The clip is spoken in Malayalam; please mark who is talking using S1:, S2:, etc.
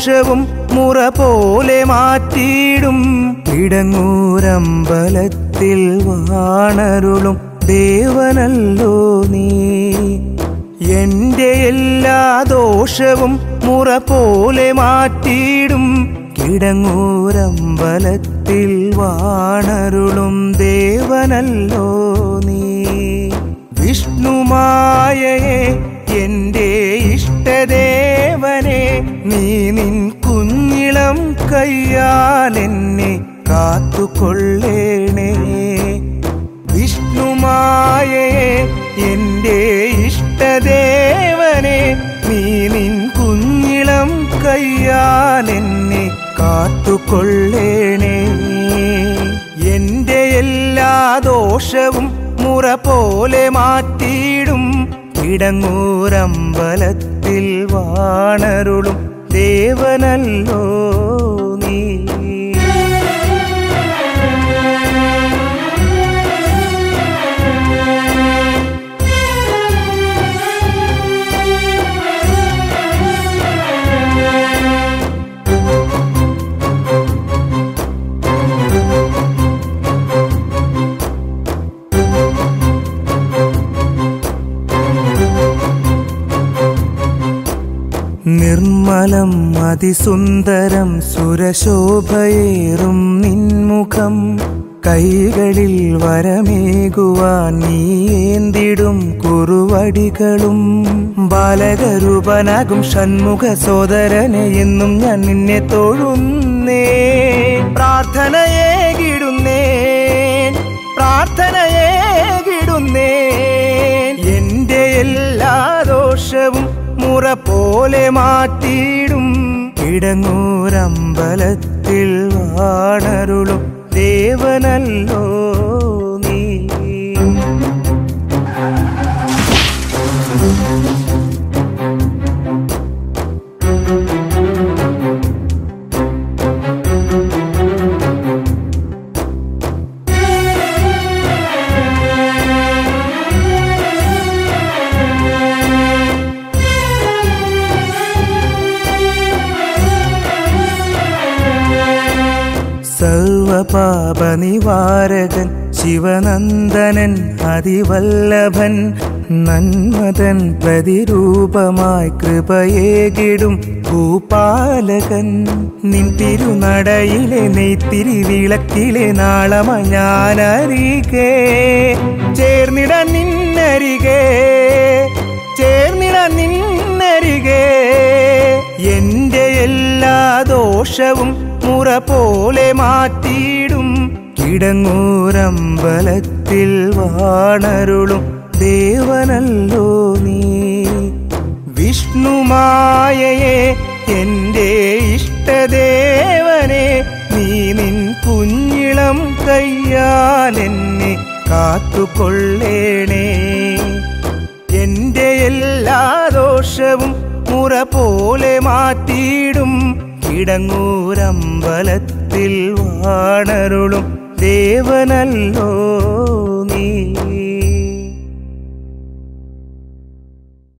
S1: ദോഷവും മുറ പോലെ മാറ്റിയിടും കിടങ്ങൂരമ്പലത്തിൽ വാണരുളും ദേവനല്ലോ നീ എന്റെ എല്ലാ ദോഷവും മുറ പോലെ മാറ്റിയിടും കിടങ്ങൂരമ്പലത്തിൽ വാണരുളും ദേവനല്ലോ നീ വിഷ്ണുമായയെ എന്റെ ഇഷ്ടദേവനെ നീ നിൻ കുഞ്ഞിളം കയ്യാൽ എന്നെ കാത്തുകൊള്ളേണേ വിഷ്ണുമായയെ എന്റെ ഇഷ്ടദേവനെ നീ നിൻ കുഞ്ഞിളം കയ്യാൽ എന്നെ കാത്തുകൊള്ളേണേ എന്റെ എല്ലാ ദോഷവും മുറ പോലെ മാറ്റിയിടും കിടങ്ങൂരമ്പലത്തിൽ വാണരുളും ദേവനല്ലോ നീ നിർമ്മലം അതിസുന്ദരം സുരശോഭയേറും നിൻമുഖം കൈകളിൽ വരമേകുവാൻ നീ ഏന്തിടും കുറുവടികളും ബാലകരൂപനാകും ഷൺമുഖ സോദരനെ എന്നും ഞാൻ നിന്നെ തൊഴുന്നേ പ്രാർത്ഥനയേകിടുന്നേ പ്രാർത്ഥനയേകിടുന്നേ എന്റെ എല്ലാ ദോഷവും മുറ പോലെ മാറ്റിയിടും കിടങ്ങൂരമ്പലത്തിൽ വാണരുളും ദേവനല്ലോ നീ സർവപാപനിവാരകൻ ശിവനന്ദനൻ അതിവല്ലഭൻ നന്മതൻ പ്രതിരൂപമായി കൃപയേകിടും ഭൂപാലകൻ നിൻ തിരുനടയിലെ നെയ്ത്തിരി വിളക്കിലെ നാളമായി ഞാനരികെ ചേർന്നിട നിന്നരികെ ചേർന്നിട നിന്നരികെ എന്റെ എല്ലാ ദോഷവും മുറ പോലെ മാറ്റിയിടും കിടങ്ങൂരമ്പലത്തിൽ വാണരുളും ദേവനല്ലോ നീ വിഷ്ണുമായയെ എന്റെ ഇഷ്ടദേവനെ നീ നിൻ കുഞ്ഞിളം കയ്യാൽ എന്നെ കാത്തുകൊള്ളേണേ എന്റെ എല്ലാ ദോഷവും മുറ പോലെ മാറ്റിയിടും കിടങ്ങൂരമ്പലത്തിൽ വാണരുളും ദേവനല്ലോ